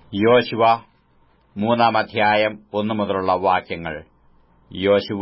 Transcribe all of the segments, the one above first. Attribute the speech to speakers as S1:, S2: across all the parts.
S1: യോശുവ മൂന്നാം അധ്യായം ഒന്നു മുതലുള്ള വാക്യങ്ങൾ യോശുവ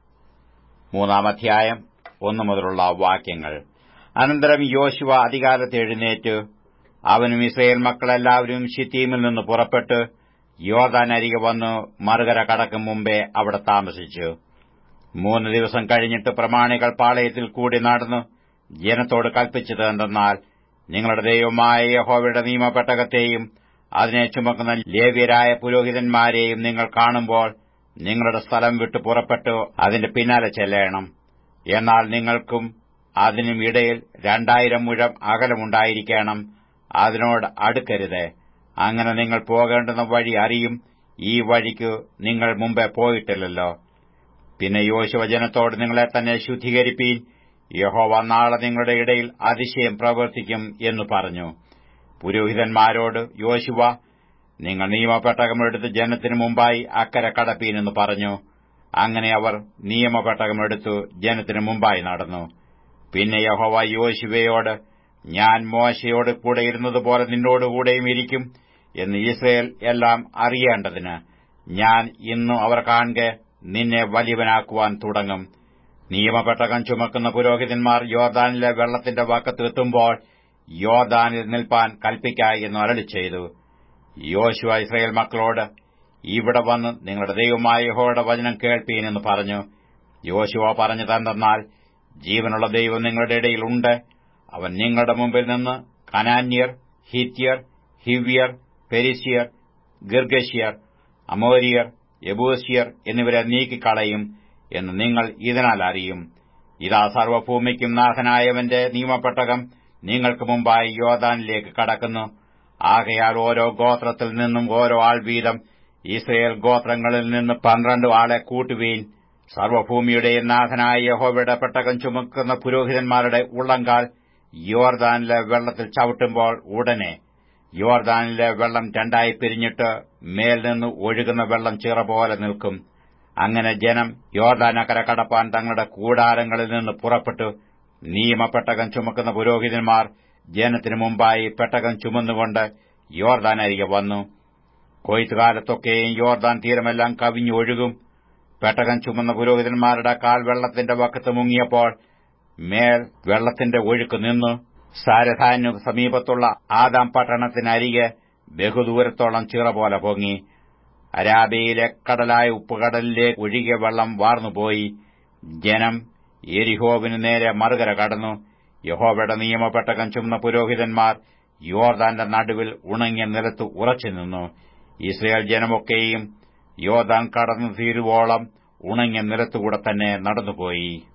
S1: മൂന്നാം അധ്യായം ഒന്നു മുതലുള്ള വാക്യങ്ങൾ അനന്തരം യോശുവ അധികാലത്ത് എഴുന്നേറ്റ് അവനും ഇസ്രയേൽ മക്കളെല്ലാവരും ഷിത്തീമിൽ നിന്ന് പുറപ്പെട്ട് യോർദാൻ അരികെ വന്നു മറുകര കടക്കും മുമ്പേ അവിടെ താമസിച്ചു മൂന്ന് ദിവസം കഴിഞ്ഞിട്ട് പ്രമാണികൾ പാളയത്തിൽ കൂടി നടന്നു ജനത്തോട് കൽപ്പിച്ചത് എന്തെന്നാൽ നിങ്ങളുടെ ദൈവമായ യഹോവയുടെ നിയമപ്പെട്ടകത്തെയും അതിനെ ചുമക്കുന്ന ലേവ്യരായ പുരോഹിതന്മാരെയും നിങ്ങൾ കാണുമ്പോൾ നിങ്ങളുടെ സ്ഥലം വിട്ടു പുറപ്പെട്ടു അതിന്റെ പിന്നാലെ ചെല്ലണം എന്നാൽ നിങ്ങൾക്കും അതിനും ഇടയിൽ രണ്ടായിരം മുഴം അകലമുണ്ടായിരിക്കണം അതിനോട് അടുക്കരുത് അങ്ങനെ നിങ്ങൾ പോകേണ്ടുന്ന വഴി അറിയും ഈ വഴിക്ക് നിങ്ങൾ മുമ്പേ പോയിട്ടില്ലല്ലോ പിന്നെ യോശുവ ജനത്തോട് നിങ്ങളെ തന്നെ ശുദ്ധീകരിപ്പീൻ യഹോവ നാളെ നിങ്ങളുടെ ഇടയിൽ അതിശയം പ്രവർത്തിക്കും എന്ന് പറഞ്ഞു പുരോഹിതന്മാരോട് യോശുവ നിങ്ങൾ നിയമപെട്ടകമെടുത്ത് ജനത്തിനു മുമ്പായി അക്കരെ കടപ്പീനെന്ന് പറഞ്ഞു അങ്ങനെ അവർ നിയമപെട്ടകമെടുത്തു ജനത്തിനു മുമ്പായി നടന്നു പിന്നെ യഹോവ യോശുവയോട് ഞാൻ മോശയോട് കൂടെ ഇരുന്നതുപോലെ നിന്നോടുകൂടെയും ഇരിക്കും എന്ന് ഇസ്രയേൽ എല്ലാം അറിയേണ്ടതിന് ഞാൻ ഇന്നു അവർ കാണെ നിന്നെ വലിയവനാക്കുവാൻ തുടങ്ങും നിയമപെട്ടകം ചുമക്കുന്ന പുരോഹിതന്മാർ യോർദാനിലെ വെള്ളത്തിന്റെ വക്കത്ത് എത്തുമ്പോൾ യോർദാനിൽ നിൽപ്പാൻ കൽപ്പിക്ക എന്ന് അരളി ചെയ്തു യോശുവ ഇസ്രയേൽ മക്കളോട് ഇവിടെ വന്ന് നിങ്ങളുടെ ദൈവമായ യഹോയുടെ വചനം കേൾപ്പീനെന്ന് പറഞ്ഞു യോശുവ പറഞ്ഞു തന്നാൽ ജീവനുള്ള ദൈവം നിങ്ങളുടെ ഇടയിലുണ്ട് അവൻ നിങ്ങളുടെ മുമ്പിൽ നിന്ന് കനാന്യർ ഹിത്യർ ഹിവ്യർ പെരിസ്യർ ഗിർഗശ്യർ അമോരിയർ യബൂസ്യർ എന്നിവരെ നീക്കിക്കളയും എന്ന് നിങ്ങൾ ഇതിനാൽ അറിയും ഇതാ സർവഭൂമിക്കും നാഥനായവന്റെ നിയമപ്പെട്ടകം നിങ്ങൾക്ക് മുമ്പായി യോദാനിലേക്ക് കടക്കുന്നു ആകയാൽ ഓരോ ഗോത്രത്തിൽ നിന്നും ഓരോ ആൾ വീതം ഇസ്രയേൽ ഗോത്രങ്ങളിൽ നിന്ന് പന്ത്രണ്ട് ആളെ കൂട്ടുവീൻ സർവഭൂമിയുടെ നാഥനായ യഹോവയുടെ പെട്ടകം ചുമക്കുന്ന പുരോഹിതന്മാരുടെ ഉള്ളങ്കാൽ യോർദാനിലെ വെള്ളത്തിൽ ചവിട്ടുമ്പോൾ ഉടനെ യോർദാനിലെ വെള്ളം രണ്ടായി പിരിഞ്ഞിട്ട് മേൽ നിന്ന് ഒഴുകുന്ന വെള്ളം ചിറ പോലെ നിൽക്കും അങ്ങനെ ജനം യോർദാനക്കര കടപ്പാൻ തങ്ങളുടെ കൂടാരങ്ങളിൽ നിന്ന് പുറപ്പെട്ടു നിയമപ്പെട്ടകം ചുമക്കുന്ന പുരോഹിതന്മാർ ജനത്തിനു മുമ്പായി പെട്ടകം ചുമന്നുകൊണ്ട് യോർദാൻ അരികെ വന്നു കൊയ്ത്തുകാലത്തൊക്കെയും യോർദാൻ തീരമെല്ലാം കവിഞ്ഞൊഴുകും പെട്ടകം ചുമന്ന പുരോഹിതന്മാരുടെ കാൽ വെള്ളത്തിന്റെ വക്കത്ത് മുങ്ങിയപ്പോൾ മേൽ വെള്ളത്തിന്റെ ഒഴുക്ക് നിന്നു സാരധാനു സമീപത്തുള്ള ആദാം പട്ടണത്തിനരികെ ബഹുദൂരത്തോളം ചിറ പോലെ പൊങ്ങി അരാബിയിലെ കടലായ ഉപ്പുകടലിലേക്ക് ഒഴുകിയ വെള്ളം വാർന്നുപോയി ജനം എരിഹോവിനു നേരെ മറുകര കടന്നു യഹോവയുടെ നിയമപ്പെട്ടകം ചുമന്ന പുരോഹിതന്മാർ യോർദാന്റെ നടുവിൽ ഉണങ്ങിയ നിലത്ത് ഉറച്ചുനിന്നു ഇസ്രയേൽ ജനമൊക്കെയും യോർദാൻ കടന്നു തീരുവോളം ഉണങ്ങിയ നിലത്തുകൂടെ തന്നെ നടന്നുപോയി